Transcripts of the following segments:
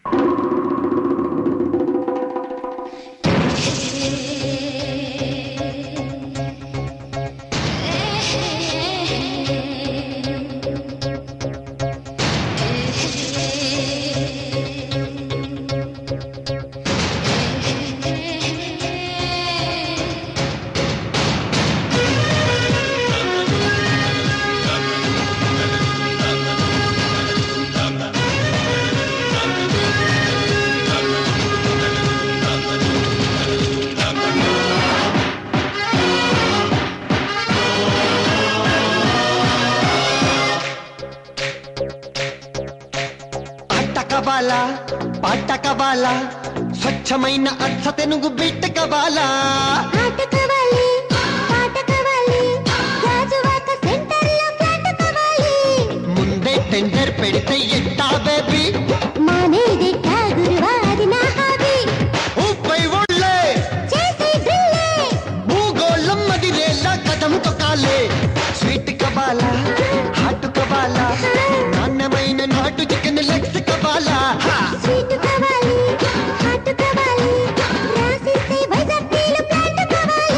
ఆట కవాలా పాట కవాలా స్వచ్ఛమైన అర్థ తెనుగు బిడ్డ కవాలా ఆట కావాలి పాట కావాలి గాజువాక సెంటర్లో ఫ్లాట్ కావాలి ముందే టెండర్ పెడితే ఎట్టా బేబీ మానేదిట్ట గురువాది నా హాబీ ఊపై ఒళ్ళే చేసే డ్రిల్లే భూగోళం మదిరేలా కథం తొక్కాలే స్వీట్ కవాలా హాట్ కవాలా నాణ్యమైన నాటు చికెన్ లెగ్స్ కవాలా హా! స్వీట్ కావాలి హాట్ కావాలి రాసిస్తే వైజాగ్ నీళ్ళు ప్లాట్ కావాలి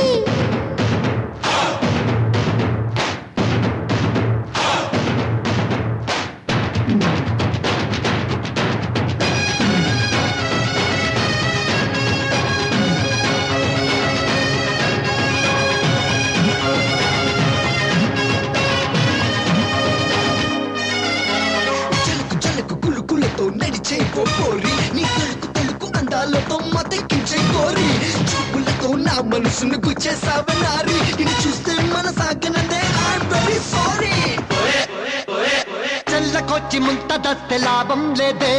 జలుకు జలుకు కులుకులతో నడిచే పోరి నీ తలుకు తలుకు అందాలతో మతెక్కించే కోరి చూపులతో నా మనసును గుచ్చేసావనారి ఇది చూస్తే మన సాగనందే ఐఎమ్ వెరీ సారీ చెల్లకొచ్చి ముంత దస్తే లాభం లేదే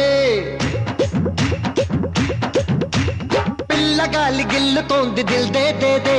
పిల్లగాలి గిల్లుతోంది దిల్ దే దే దే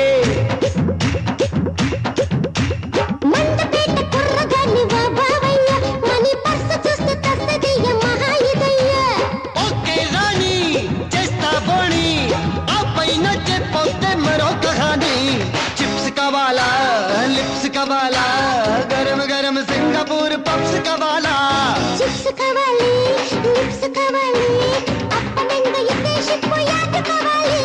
మందపేట కుర్రగాన్ని వా బావయ్య మనీ పర్సు చూస్తే తస్తదయ్య మహాయుదయ్య ఓకే రాణి చేస్తా బోణి ఆ పైన చెప్పొస్తే మరో కహాని చిప్స్ కావాలా లిప్స్ కావాలా గరం గరం సింగపూర్ పప్స్ కావాలా చిప్స్ కావాలి లిప్స్ కావాలి అప్పనంగా ఇద్దేసి పోయాక కావాలి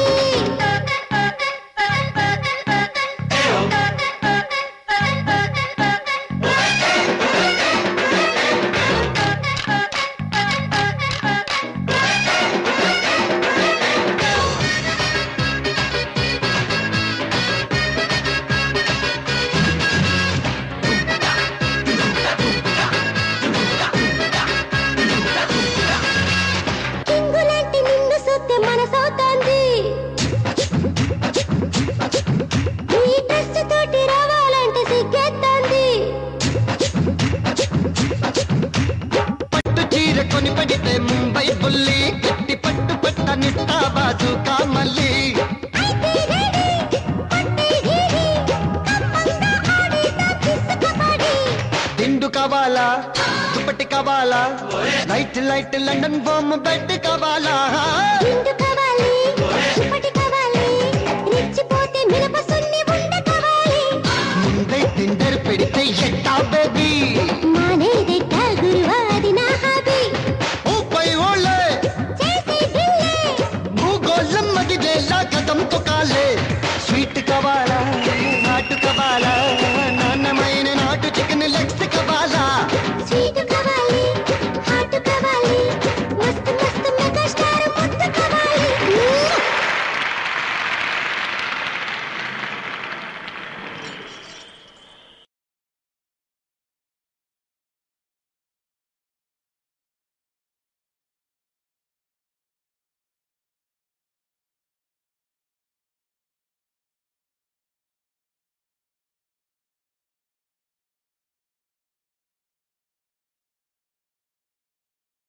కింగులాంటి నిన్ను చూస్తే మనసవుతోంది ఈ డ్రెస్ తోటి రావాలంటే సిగ్గేస్తోంది పట్టు చీర కొని పడితే ముంబై బుల్లి గట్టి పట్టు పట్ట నిట్టా బాజు కామల్లి అయితే రెడీ పట్టే ఘీరి కమ్మంగా ఆడితా కిస్ కబడ్డీ దిండు కావాలా దుప్పటి కావాలా లైట్ లైట్ లండన్ బొమ్మ బెడ్ కావాలా నిండు కావాలి దుప్పటి కావాలి రెచ్చిపోతే మిరప సున్ని ఉండ కావాలి ముందే తిండర్ పెడితే ఎట్టా బేబీ